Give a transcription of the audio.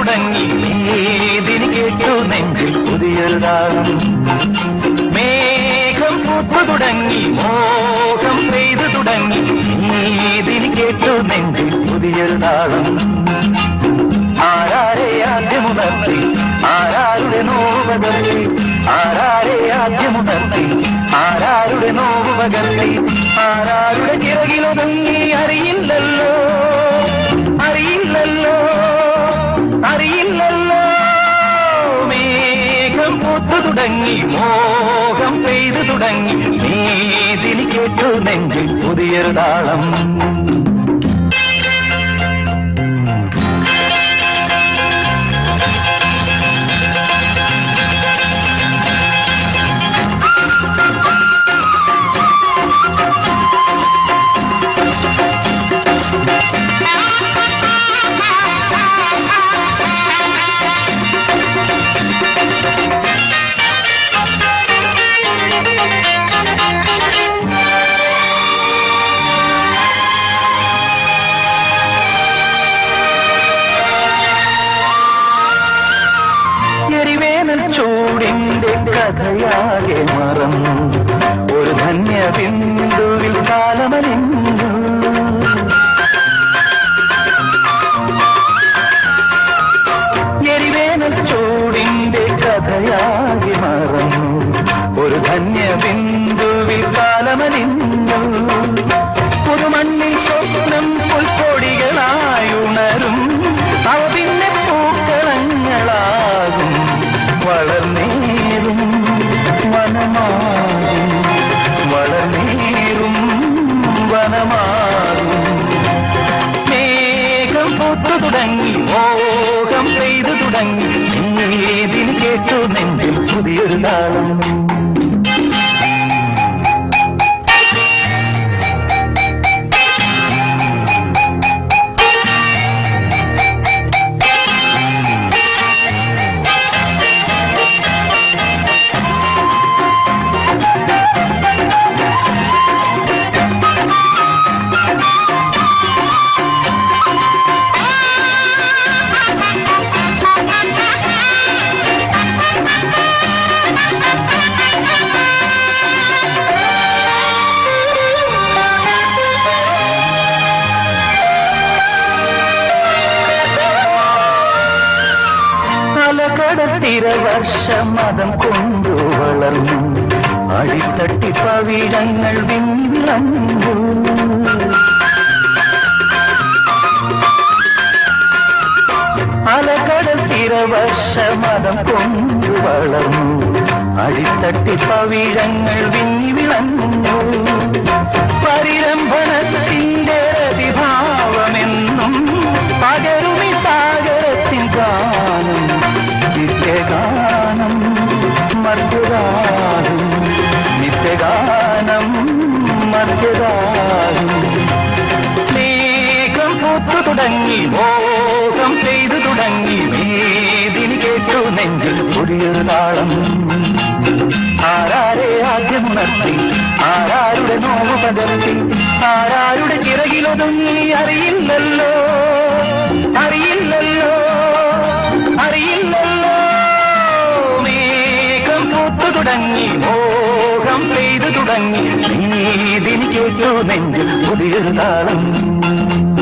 തുടങ്ങി ഏതിന് കേട്ടു നെഞ്ചിൽ പുതിയൊരു താളം മേഘം പൂത്തു തുടങ്ങി മോഹം പെയ്തു തുടങ്ങി ഏതിന് കേട്ടു നെഞ്ചിൽ പുതിയൊരു താളം ആരാരെ ആദ്യമുണർത്തി ആരാരുടെ നോവ് പകർത്തി ആരാരെ ആദ്യമുണർത്തി ആരാരുടെ നോവ് പകർത്തി ആരാരുടെ ചിറകിലൊതുങ്ങി അറിയില്ലല്ലോ അറിയില്ലല്ലോ അറിയില്ലല്ലോ മേഘം പൂത്തു തുടങ്ങി മോഹം പെയ്തു തുടങ്ങി നീതിന് കേട്ടു നെഞ്ചിൽ പുതിയൊരു താളം എരിവേനൽ ചൂടിന്റെ കഥയാകെ മറന്നു ഒരു ധന്യ ബിന്ദുവിൽ കാലമലിഞ്ഞു എരിവേനൽ ചൂടിന്റെ കഥയാകെ മറന്നു ഒരു ധന്യ ബിന്ദുവിൽ കാലമലിഞ്ഞു പുതുമണ്ണിൽ സ്വപ്നം പുൽക്കൊടികളായുണരും അവ പിന്നെ പൂക്കളങ്ങളാകും വളർന്നേറും വനമാകും വളർന്നേറും വനമാകും മേഘം പൂത്തു തുടങ്ങി മോഹം പെയ്തു തുടങ്ങി ഏതിന് കേട്ടു നെഞ്ചിൽ പുതിയൊരു താളം അലകടത്തിര വർഷമതം കൊണ്ടു വളർന്നു അടിത്തട്ടി പവിഴങ്ങൾ വിളഞ്ഞു അലകടത്തിര വർഷമതം കൊണ്ടു വളർന്നു അടിത്തട്ടി പവിഴങ്ങൾ വിങ്ങി വിളഞ്ഞു പരിരംഭണത്തിന്റെ രതിഭാവമെന്നും പകരുമി സാഗരത്തിൻ ഗാനം നിത്യഗാനം മർദ്ദഗാനം നിത്യഗാനം മർദ്ദഗാനം മേഘം പൂത്തു തുടങ്ങി മോഹം പെയ്തു തുടങ്ങി വേദിനി കേട്ടു നെഞ്ചിൽ പുതിയൊരു താളം ആരാരെ ആദ്യമുണർത്തി ആരാരുടെ നോവ് പകർത്തി ആരാരുടെ ചിറകിലൊതുങ്ങി അറിയില്ലല്ലോ അറിയില്ലല്ലോ അറിയില്ലല്ലോ മേഘം പൂത്തു തുടങ്ങി മോഹം പെയ്തു തുടങ്ങി നീതിനി കേട്ടു നെഞ്ചിൽ പുതിയൊരു താളം